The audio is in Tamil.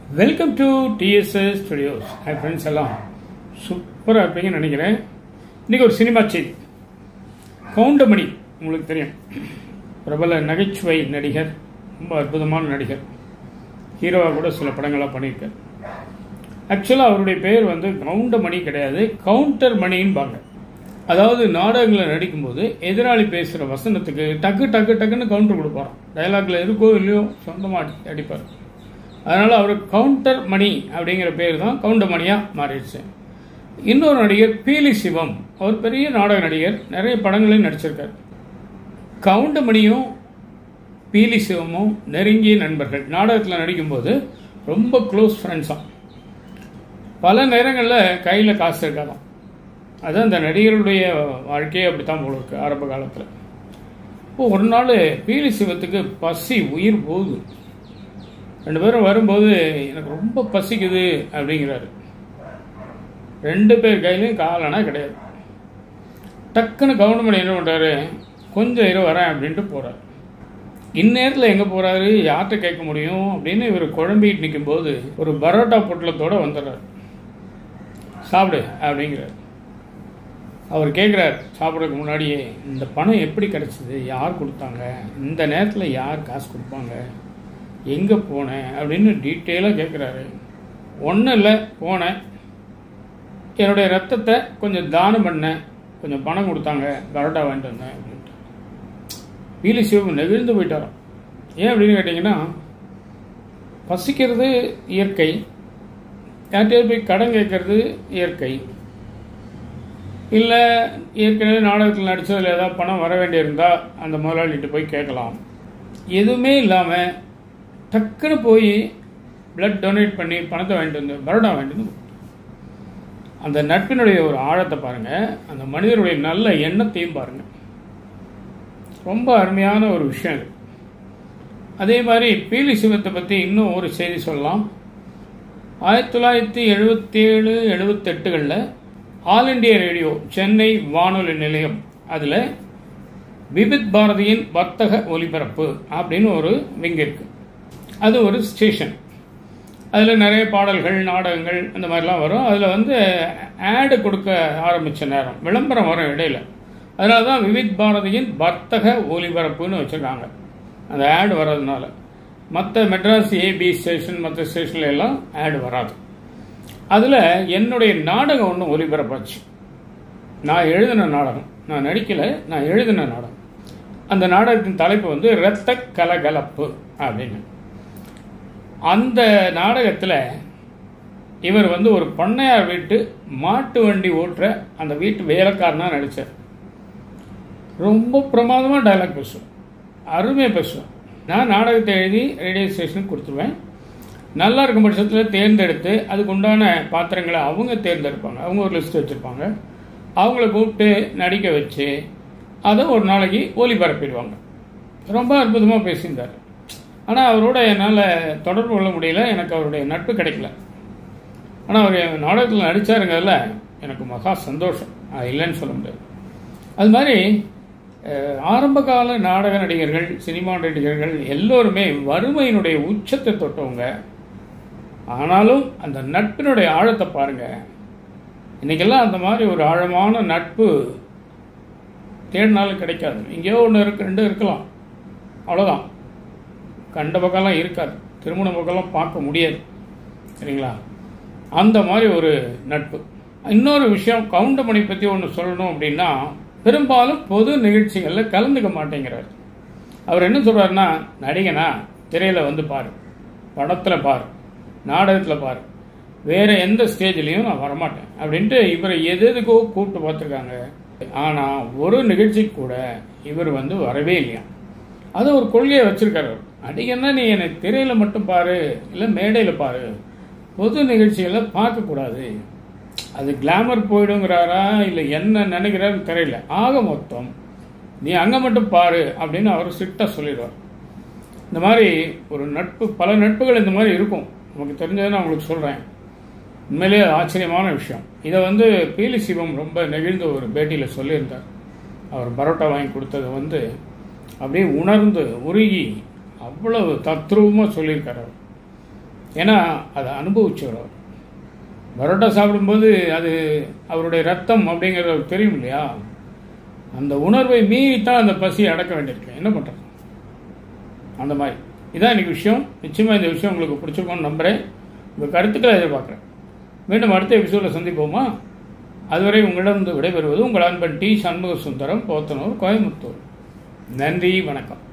welcome to TSS studios hi friends எல்லாம் சூப்பராக இருப்பீங்கன்னு நினைக்கிறேன் இன்றைக்கி ஒரு சினிமா செய்தி கவுண்டமணி உங்களுக்கு தெரியும் பிரபல நகைச்சுவை நடிகர் ரொம்ப அற்புதமான நடிகர் ஹீரோவாக கூட சில படங்கள்லாம் பண்ணியிருக்கார் ஆக்சுவலாக அவருடைய பேர் வந்து கவுண்டமணி கிடையாது கவுண்டர் மணின்னு அதாவது நாடகங்களில் நடிக்கும்போது எதிராளி பேசுகிற வசனத்துக்கு டக்கு டக்கு டக்குன்னு கவுண்டர் கொடுப்பாராம் டைலாக்ல இருக்கோ இல்லையோ சொந்தமாக அடிப்பார் அதனால் அவர் கவுண்டர் மணி அப்படிங்கிற பேர் தான் கவுண்டர் மணியாக மாறிடுச்சு இன்னொரு நடிகர் பீலி சிவம் அவர் பெரிய நாடக நடிகர் நிறைய படங்களையும் நடிச்சிருக்கார் கவுண்டமணியும் பீலி சிவமும் நெருங்கிய நண்பர்கள் நாடகத்தில் நடிக்கும்போது ரொம்ப க்ளோஸ் ஃப்ரெண்ட்ஸாம் பல நேரங்களில் கையில் காசு இருக்காதாம் அது அந்த நடிகருடைய வாழ்க்கையே அப்படித்தான் போல இருக்கு ஆரம்ப காலத்தில் இப்போ ஒரு நாள் பீலி சிவத்துக்கு பசி உயிர் போகுது ரெண்டு பேரும் வரும்போது எனக்கு ரொம்ப பசிக்குது அப்படிங்கிறாரு ரெண்டு பேர் கையிலையும் காலனா கிடையாது டக்குன்னு கவர்மெண்ட் என்ன பண்ணுறாரு கொஞ்சம் இரு வரேன் அப்படின்ட்டு போகிறார் இந்நேரத்தில் எங்கே போகிறாரு யார்கிட்ட கேட்க முடியும் அப்படின்னு இவர் குழம்பிட்டு நிற்கும்போது ஒரு பரோட்டா பொட்டலத்தோடு வந்துடுறாரு சாப்பிடு அப்படிங்கிறார் அவர் கேட்குறார் சாப்பிட்றதுக்கு முன்னாடியே இந்த பணம் எப்படி கிடச்சிது யார் கொடுத்தாங்க இந்த நேரத்தில் யார் காசு கொடுப்பாங்க எங்கே போனேன் அப்படின்னு டீட்டெயிலாக கேட்குறாரு ஒன்றும் இல்லை போனேன் என்னுடைய ரத்தத்தை கொஞ்சம் தானம் பண்ணேன் கொஞ்சம் பணம் கொடுத்தாங்க பரோட்டா வாங்கிட்டு வந்தேன் அப்படின்ட்டு பீலி சிவம் நெகிழ்ந்து போயிட்டாராம் ஏன் அப்படின்னு கேட்டிங்கன்னா பசிக்கிறது இயற்கை யார்கிட்டயாவது போய் கடன் கேட்கறது இயற்கை இல்லை ஏற்கனவே நாடகத்தில் நடித்ததில் ஏதாவது பணம் வர வேண்டியிருந்தால் அந்த முதலாளிகிட்ட போய் கேட்கலாம் எதுவுமே இல்லாமல் டக்குன்னு போய் பிளட் டொனேட் பண்ணி பணத்தை வாங்கிட்டு வந்து பரோடா வாங்கிட்டு வந்து அந்த நட்பினுடைய ஒரு ஆழத்தை பாருங்கள் அந்த மனிதருடைய நல்ல எண்ணத்தையும் பாருங்கள் ரொம்ப அருமையான ஒரு விஷயம் இது அதே மாதிரி பீலி சிவத்தை பற்றி இன்னும் ஒரு செய்தி சொல்லலாம் ஆயிரத்தி தொள்ளாயிரத்தி எழுபத்தி ஏழு எழுபத்தெட்டுகளில் ஆல் இண்டியா ரேடியோ சென்னை வானொலி நிலையம் அதில் விபித் பாரதியின் வர்த்தக ஒலிபரப்பு அப்படின்னு ஒரு விங் இருக்கு அது ஒரு ஸ்டேஷன் அதில் நிறைய பாடல்கள் நாடகங்கள் அந்த மாதிரிலாம் வரும் அதில் வந்து ஆடு கொடுக்க ஆரம்பித்த நேரம் விளம்பரம் வரும் இடையில அதனால தான் விவித் பாரதியின் வர்த்தக ஒலிபரப்புன்னு வச்சுருக்காங்க அந்த ஆடு வர்றதுனால மற்ற மெட்ராஸ் ஏபி ஸ்டேஷன் மற்ற ஸ்டேஷன்ல எல்லாம் ஆடு வராது அதில் என்னுடைய நாடகம் ஒன்று ஒலிபரப்பாச்சு நான் எழுதின நாடகம் நான் நடிக்கலை நான் எழுதின நாடகம் அந்த நாடகத்தின் தலைப்பு வந்து இரத்த கலகலப்பு அப்படின்னு அந்த நாடகத்தில் இவர் வந்து ஒரு பண்ணையார் வீட்டு மாட்டு வண்டி ஓட்டுற அந்த வீட்டு வேலைக்காரனாக நடித்தார் ரொம்ப பிரமாதமாக டைலாக் பேசுவேன் அருமையாக பேசுவேன் நான் நாடகத்தை எழுதி ரேடியோ ஸ்டேஷனுக்கு கொடுத்துருவேன் நல்லா இருக்கும் பட்சத்தில் தேர்ந்தெடுத்து அதுக்கு உண்டான பாத்திரங்களை அவங்க தேர்ந்தெடுப்பாங்க அவங்க ஒரு லிஸ்ட் வச்சுருப்பாங்க அவங்கள கூப்பிட்டு நடிக்க வச்சு அதை ஒரு நாளைக்கு ஒலிபரப்பிடுவாங்க ரொம்ப அற்புதமாக பேசியிருந்தார் ஆனால் அவரோட என்னால் தொடர்பு கொள்ள முடியல எனக்கு அவருடைய நட்பு கிடைக்கல ஆனால் அவர் நாடகத்தில் நடித்தாருங்கிறதுல எனக்கு மகா சந்தோஷம் இல்லைன்னு சொல்ல முடியாது அது மாதிரி ஆரம்பகால நாடக நடிகர்கள் சினிமா நடிகர்கள் எல்லோருமே வறுமையினுடைய உச்சத்தை தொட்டவங்க ஆனாலும் அந்த நட்பினுடைய ஆழத்தை பாருங்க இன்னைக்கெல்லாம் அந்த மாதிரி ஒரு ஆழமான நட்பு தேடினாலும் கிடைக்காது எங்கேயோ ஒன்று இருக்கு ரெண்டு இருக்கலாம் அவ்வளோதான் கண்ட பக்கம்லாம் இருக்காது திருமண பக்கம்லாம் பார்க்க முடியாது சரிங்களா அந்த மாதிரி ஒரு நட்பு இன்னொரு விஷயம் கவுண்டமணி பற்றி ஒன்று சொல்லணும் அப்படின்னா பெரும்பாலும் பொது நிகழ்ச்சிகளில் கலந்துக்க மாட்டேங்கிறார் அவர் என்ன சொல்கிறாருன்னா நடிகனா திரையில் வந்து பாரு படத்தில் பாரு நாடகத்தில் பாரு வேற எந்த ஸ்டேஜ்லையும் நான் வரமாட்டேன் அப்படின்ட்டு இவரை எது எதுக்கோ கூப்பிட்டு பார்த்துருக்காங்க ஆனால் ஒரு நிகழ்ச்சிக்கு கூட இவர் வந்து வரவே இல்லையா அது ஒரு கொள்கையை வச்சிருக்காரு நடிகன்னா நீ என்னை திரையில் மட்டும் பாரு இல்லை மேடையில் பாரு பொது நிகழ்ச்சிகளை பார்க்கக்கூடாது அது கிளாமர் போயிடுங்கிறாரா இல்லை என்ன நினைக்கிறாருன்னு தெரியல ஆக மொத்தம் நீ அங்கே மட்டும் பாரு அப்படின்னு அவர் ஸ்ட்ரிக்டாக சொல்லிடுவார் இந்த மாதிரி ஒரு நட்பு பல நட்புகள் இந்த மாதிரி இருக்கும் நமக்கு தெரிஞ்சதை நான் உங்களுக்கு சொல்கிறேன் உண்மையிலேயே ஆச்சரியமான விஷயம் இதை வந்து பீலி சிவம் ரொம்ப நெகிழ்ந்த ஒரு பேட்டியில் சொல்லியிருந்தார் அவர் பரோட்டா வாங்கி கொடுத்தது வந்து அப்படியே உணர்ந்து உருகி அவ்வளவு தத்ரூபமாக சொல்லியிருக்கார் அவர் ஏன்னா அதை அனுபவிச்சவர் அவர் பரோட்டா சாப்பிடும்போது அது அவருடைய ரத்தம் அப்படிங்கிறது அவருக்கு தெரியும் இல்லையா அந்த உணர்வை மீறி தான் அந்த பசியை அடக்க வேண்டியிருக்கு என்ன பண்ணுறது அந்த மாதிரி இதான் இன்னைக்கு விஷயம் நிச்சயமாக இந்த விஷயம் உங்களுக்கு பிடிச்சிருக்கோன்னு நம்புகிறேன் உங்கள் கருத்துக்களை எதிர்பார்க்குறேன் மீண்டும் அடுத்த எபிசோடில் சந்திப்போமா அதுவரை உங்களிடம் விடைபெறுவது உங்கள் அன்பன் டி சண்முக சுந்தரம் போத்தனூர் கோயம்புத்தூர் நன்றி வணக்கம்